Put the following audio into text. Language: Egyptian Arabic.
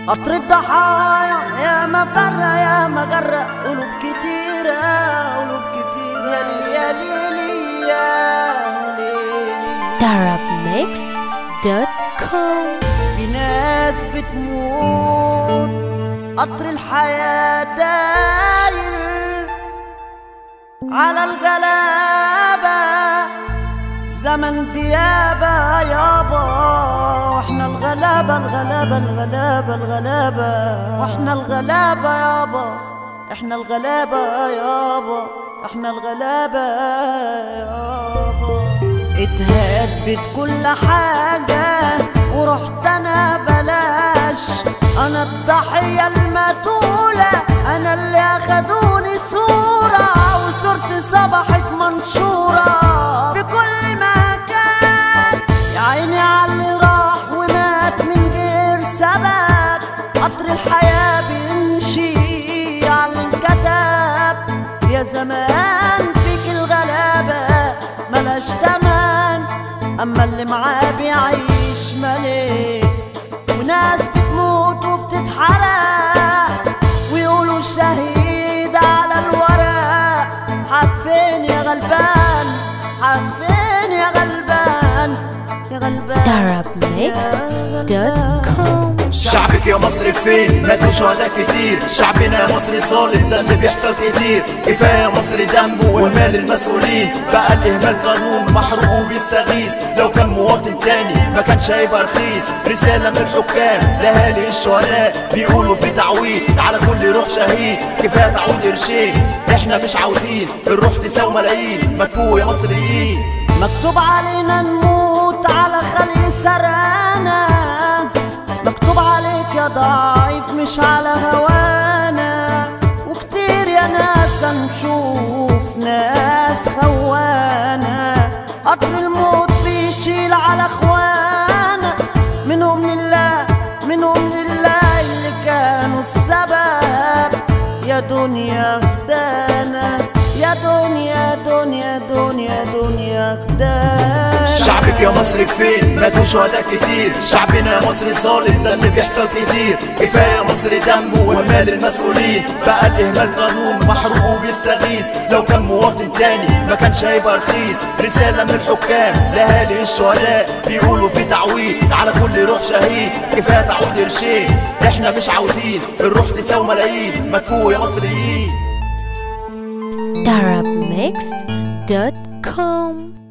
قطر الضحايا يا ما فرق يا ما غرق قلوب كتيرة قلوب كتيرة يا ليل يا ليل يا ليل darabmixed.com في ناس بتموت قطر الحياة داير على الغلابة زمن ديابة يابا واحنا الغلابة الغلابة الغلابة الغلابة واحنا الغلابة يابا احنا الغلابة يابا احنا الغلابة يابا اتهدت كل حاجة ورحت انا بلاش انا الضحية المتولة انا اللي اخدوني صورة وصورتي صبحت منشورة في كل مكان يا عيني على اللي راح ومات من غير سبب قطر الحياة بيمشي على الكتاب يا زمان فيك الغلابة ملاش تمن أما اللي معاه بيعيش ملك وناس بتموت وبتتحرق ويقولوا شهيد على الورق حق فين يا غلبان حق فين يا غلبان يا غلبان darabmixed.com شعبك يا مصر فين ماتوا شهداء كتير شعبنا يا مصر صالب ده اللي بيحصل كتير كفايه يا مصر دم ومال المسؤولين بقى الاهمال قانون محروق وبيستغيث لو كان مواطن تاني ما كانش هيبقى رخيص رساله من الحكام لاهالي الشهداء بيقولوا في تعويض على كل روح شهيد كفايه تعويض قرشين احنا مش عاوزين الروح تساوي ملايين مدفوع يا مصريين مكتوب علينا نموت على خلي سرانا مكتوب عليك يا ضعيف مش على هوانا وكتير يا ناس هنشوف ناس خوانا قطر الموت بيشيل على اخوانا منهم لله منهم لله اللي كانوا السبب يا دنيا خدانا يا دنيا دنيا دنيا دنيا خدانا شعبك يا مصر فين ماتوا شهداء كتير شعبنا يا مصر ظالم ده اللي بيحصل كتير كفايه يا مصر دم ومال المسؤولين بقى الاهمال قانون محروق وبيستغيث لو كان مواطن تاني ما كانش هيبقى رخيص رساله من الحكام لاهالي الشهداء بيقولوا في تعويض على كل روح شهيد كفايه تعويض قرشين احنا مش عاوزين الروح تساوي ملايين مدفوع يا مصريين darabmixed.com